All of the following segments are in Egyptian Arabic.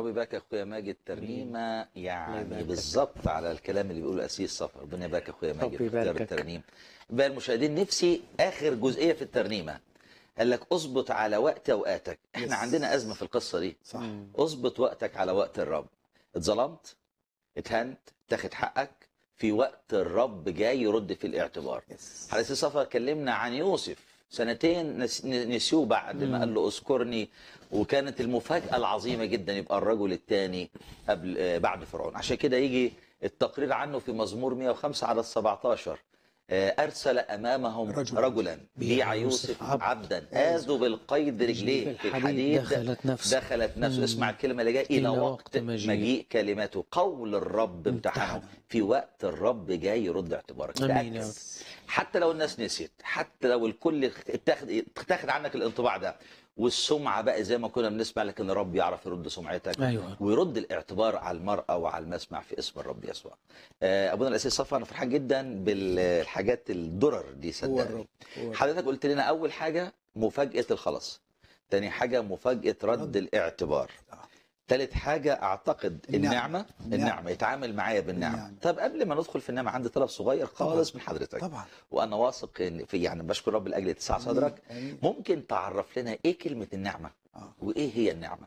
يبارك يا اخويا ماجد ترنيمه يعني يباركك. بالظبط على الكلام اللي بيقوله اسيس صفر ربنا يبارك يا اخويا ماجد ربي في اختيار يباركك. الترنيم بقى المشاهدين نفسي اخر جزئيه في الترنيمه قال لك اظبط على وقت اوقاتك احنا يس. عندنا ازمه في القصه دي صح اظبط وقتك على وقت الرب اتظلمت اتهنت تاخد حقك في وقت الرب جاي يرد في الاعتبار يس حديث السفر اتكلمنا عن يوسف سنتين نس- نسيوه بعد ما قال له اذكرني وكانت المفاجأة العظيمة جدا يبقى الرجل الثاني قبل آه، بعد فرعون عشان كده يجي التقرير عنه في مزمور 105 على 17 آه، أرسل أمامهم رجلاً. رجلا بيع يوسف عبدا آذوا بالقيد رجليه في الحديد دخلت نفسه دخلت نفسه مم. اسمع الكلمة اللي جايه إلى إلى وقت وقت مجيء. مجيء كلمته قول الرب امتحنه امتحنه. في وقت الرب جاي يرد اعتبارك امين يا تأكد. رب حتى لو الناس نسيت حتى لو الكل اتاخد اتاخد عنك الانطباع ده والسمعه بقى زي ما كنا بنسمع لكن الرب يعرف يرد سمعتك ايوه ويرد الاعتبار على المرأة وعلى المسمع في اسم الرب يسوع آه، ابونا الاسيس صفا انا فرحان جدا بالحاجات الدرر دي هو صدقني الرب هو الرب. حضرتك قلت لنا اول حاجه مفاجاه الخلاص تاني حاجه مفاجاه رد رد. الاعتبار آه. ثالث حاجة أعتقد النعمة النعمة. النعمة, النعمة. يتعامل معايا بالنعمة النعمة. طب قبل ما ندخل في النعمة عندي طلب صغير خالص من حضرتك طبعا وانا واثق ان في يعني بشكر رب لاجل اتساع صدرك آمين. ممكن تعرف لنا ايه كلمه النعمه آه. وايه هي النعمه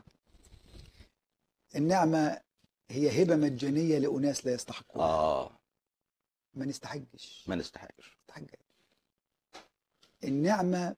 النعمة هي هبة مجانية لأناس لا يستحقون اه ما نستحقش ما نستحقش نستحق النعمة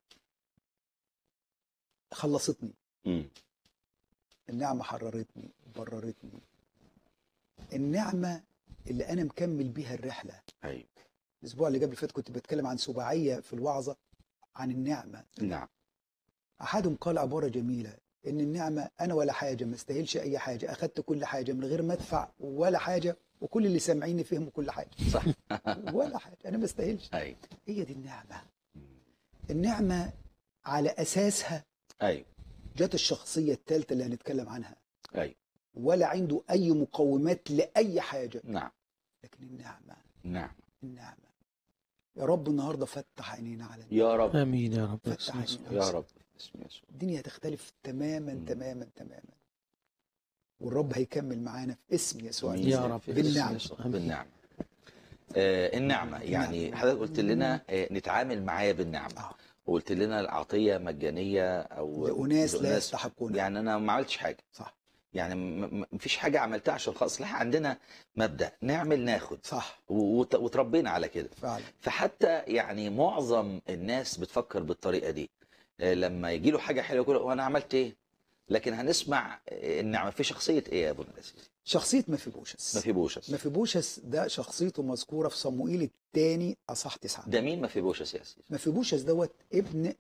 خلصتني امم النعمة حررتني بررتني النعمة اللي أنا مكمل بيها الرحلة ايوه الأسبوع اللي قبل فات كنت بتكلم عن سباعية في الوعظة عن النعمة نعم أحدهم قال عبارة جميلة إن النعمة أنا ولا حاجة ما استاهلش أي حاجة أخدت كل حاجة من غير ما أدفع ولا حاجة وكل اللي سامعيني فهموا كل حاجة صح ولا حاجة أنا ما استاهلش ايوه هي دي النعمة النعمة على أساسها ايوه جت الشخصية الثالثة اللي هنتكلم عنها ايوه ولا عنده أي مقومات لأي حاجة نعم لكن النعمة نعم النعمة يا رب النهاردة فتح عينينا على النعمة يا رب امين يا رب فتح باسم يسوع. عينينا يا رب باسم يسوع الدنيا هتختلف تماما مم. تماما تماما والرب هيكمل معانا في اسم يسوع آمين. يا رب. في اسم بالنعمة. يسوع. آمين. بالنعمه آه النعمه يعني النعمة. حضرتك قلت لنا آه نتعامل معايا بالنعمه آه. وقلت لنا العطيه مجانيه او لأناس لا لأناس- يستحقون يعني انا ما عملتش حاجه صح يعني م- م- مفيش حاجه عملتها عشان خلاص احنا عندنا مبدا نعمل ناخد صح و- وت- وتربينا على كده فعلا فحتى يعني معظم الناس بتفكر بالطريقه دي آه، لما يجي له حاجه حلوه يقول وانا عملت ايه لكن هنسمع آه، النعمه في شخصيه ايه يا ابو الاسيسي شخصية مفيبوشس ما في بوشس مفيبوشس ده شخصيته مذكورة في صموئيل الثاني أصح تسعة ده مين ما في بوشس يا اسيس مفيبوشس دوت ابن